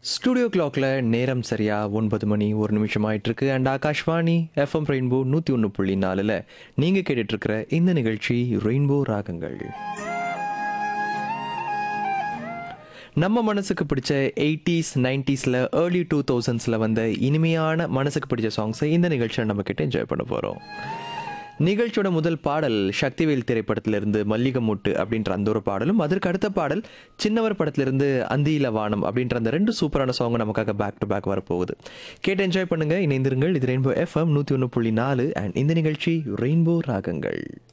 studio கிளாக்ல நேரம் சரியா ஒன்பது மணி ஒரு நிமிஷம் ஆயிட்டு இருக்கு அண்ட் ஆகாஷ்வாணி எஃப்எம் ரெயின்போ நூற்றி ஒன்று புள்ளி நாலில் நீங்கள் கேட்டுட்டு இருக்கிற இந்த நிகழ்ச்சி ரெயின்போ ராகங்கள் நம்ம மனசுக்கு பிடிச்ச எயிட்டிஸ் நைன்டிஸில் ஏர்லி டூ தௌசண்ட்ஸில் வந்த இனிமையான மனசுக்கு பிடிச்ச சாங்ஸை இந்த நிகழ்ச்சியில் நம்ம கிட்ட என்ஜாய் பண்ண போகிறோம் நிகழ்ச்சியோட முதல் பாடல் சக்திவேல் திரைப்படத்திலிருந்து மல்லிகை மூட்டு அப்படின்ற அந்த ஒரு பாடலும் அதற்கு அடுத்த பாடல் சின்னவர் படத்திலிருந்து அந்தியில வானம் அப்படின்ற அந்த ரெண்டு சூப்பரான சாங் நமக்காக பேக் டு பேக் வரப்போகுது கேட்டு என்ஜாய் பண்ணுங்க இணைந்திருங்கள் இது ரெயின்போ எஃப்எம் நூற்றி ஒன்று புள்ளி நாலு அண்ட் இந்த நிகழ்ச்சி ரெயின்போ ராகங்கள்